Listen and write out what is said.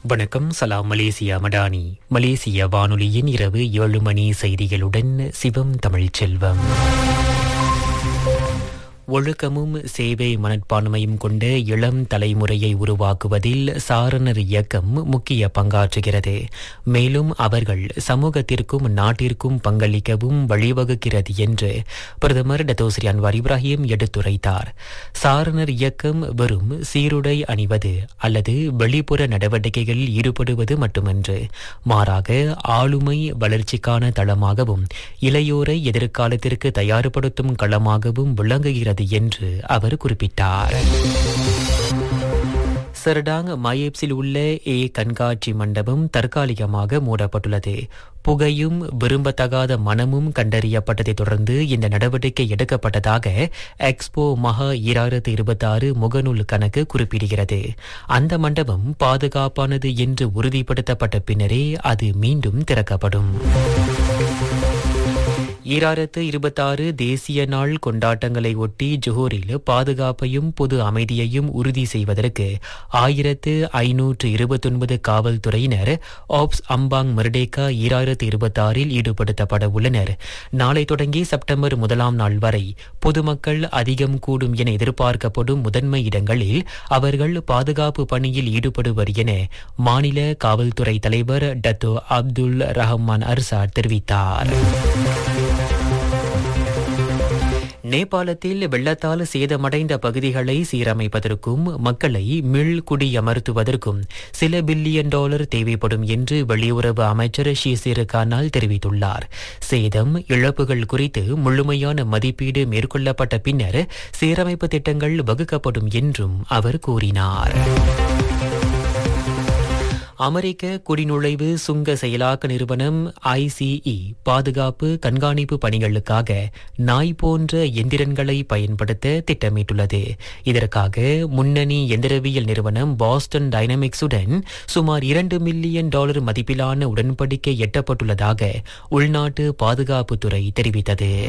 வணக்கம் சலாம் மலேசியா மடானி மலேசிய வானொலியின் இரவு ஏழு மணி செய்திகளுடன் சிவம் தமிழ்ச் செல்வம் ஒழுக்கமும் சேவை மனப்பான்மையும் கொண்ட இளம் தலைமுறையை உருவாக்குவதில் சாரணர் இயக்கம் முக்கிய பங்காற்றுகிறது மேலும் அவர்கள் சமூகத்திற்கும் நாட்டிற்கும் பங்களிக்கவும் வழிவகுக்கிறது என்று பிரதமர் டத்தோஸ்ரீ அன்வார் இப்ராஹிம் எடுத்துரைத்தார் சாரணர் இயக்கம் வெறும் சீருடை அணிவது அல்லது வெளிப்புற நடவடிக்கைகளில் ஈடுபடுவது மட்டுமன்று மாறாக ஆளுமை வளர்ச்சிக்கான தளமாகவும் இளையோரை எதிர்காலத்திற்கு தயார்படுத்தும் களமாகவும் விளங்குகிறது என்று அவர் குறிப்பிட்டார் சர்டாங் மயேப்ஸில் உள்ள ஏ கண்காட்சி மண்டபம் தற்காலிகமாக மூடப்பட்டுள்ளது புகையும் விரும்பத்தகாத மனமும் கண்டறியப்பட்டதை தொடர்ந்து இந்த நடவடிக்கை எடுக்கப்பட்டதாக எக்ஸ்போ மகா இராயிரத்து இருபத்தாறு முகநூல் கணக்கு குறிப்பிடுகிறது அந்த மண்டபம் பாதுகாப்பானது என்று உறுதிப்படுத்தப்பட்ட பின்னரே அது மீண்டும் திறக்கப்படும் ஈராயிரத்து இருபத்தாறு தேசிய நாள் கொண்டாட்டங்களை ஒட்டி ஜோஹரில் பாதுகாப்பையும் பொது அமைதியையும் உறுதி செய்வதற்கு ஆயிரத்து ஐநூற்று இருபத்தொன்பது காவல்துறையினர் ஆப்ஸ் அம்பாங் மர்டேக்கா ஈராயிரத்து இருபத்தாறில் ஈடுபடுத்தப்பட உள்ளனர் நாளை தொடங்கி செப்டம்பர் முதலாம் நாள் வரை பொதுமக்கள் அதிகம் கூடும் என எதிர்பார்க்கப்படும் முதன்மை இடங்களில் அவர்கள் பாதுகாப்பு பணியில் ஈடுபடுவர் என மாநில காவல்துறை தலைவர் டத்தோ அப்துல் ரஹ்மான் அர்சாட் தெரிவித்தார் நேபாளத்தில் வெள்ளத்தால் சேதமடைந்த பகுதிகளை சீரமைப்பதற்கும் மக்களை மீள் குடியமர்த்துவதற்கும் சில பில்லியன் டாலர் தேவைப்படும் என்று வெளியுறவு அமைச்சர் ஷீசிர் கானால் தெரிவித்துள்ளார் சேதம் இழப்புகள் குறித்து முழுமையான மதிப்பீடு மேற்கொள்ளப்பட்ட பின்னர் சீரமைப்பு திட்டங்கள் வகுக்கப்படும் என்றும் அவர் கூறினார் அமெரிக்க குடிநுழைவு சுங்க செயலாக்க நிறுவனம் ஐசிஇ பாதுகாப்பு கண்காணிப்பு பணிகளுக்காக நாய் போன்ற எந்திரன்களை பயன்படுத்த திட்டமிட்டுள்ளது இதற்காக முன்னணி எந்திரவியல் நிறுவனம் பாஸ்டன் டைனமிக்ஸுடன் சுமார் இரண்டு மில்லியன் டாலர் மதிப்பிலான உடன்படிக்கை எட்டப்பட்டுள்ளதாக உள்நாட்டு பாதுகாப்புத்துறை தெரிவித்தது